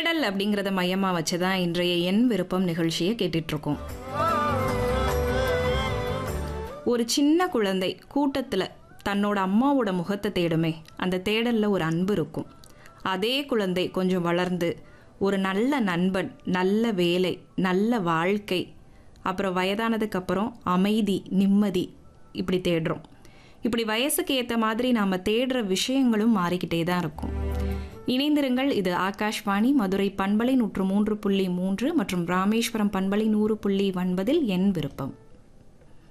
தேடல் அப்படிங்கிறத மையமாக வச்சு தான் இன்றைய என் விருப்பம் நிகழ்ச்சியை கேட்டுட்டு இருக்கோம் ஒரு சின்ன குழந்தை கூட்டத்தில் தன்னோட அம்மாவோட முகத்தை தேடுமே அந்த தேடலில் ஒரு அன்பு இருக்கும் அதே குழந்தை கொஞ்சம் வளர்ந்து ஒரு நல்ல நண்பன் நல்ல வேலை நல்ல வாழ்க்கை அப்புறம் வயதானதுக்கு அப்புறம் அமைதி நிம்மதி இப்படி தேடுறோம் இப்படி வயசுக்கு ஏற்ற மாதிரி நாம் தேடுற விஷயங்களும் மாறிக்கிட்டே தான் இருக்கும் இணைந்திருங்கள் இது ஆகாஷ்வாணி மதுரை பண்பலை நூற்று மூன்று புள்ளி மூன்று மற்றும் ராமேஸ்வரம் பண்பலை நூறு புள்ளி ஒன்பதில் என் விருப்பம்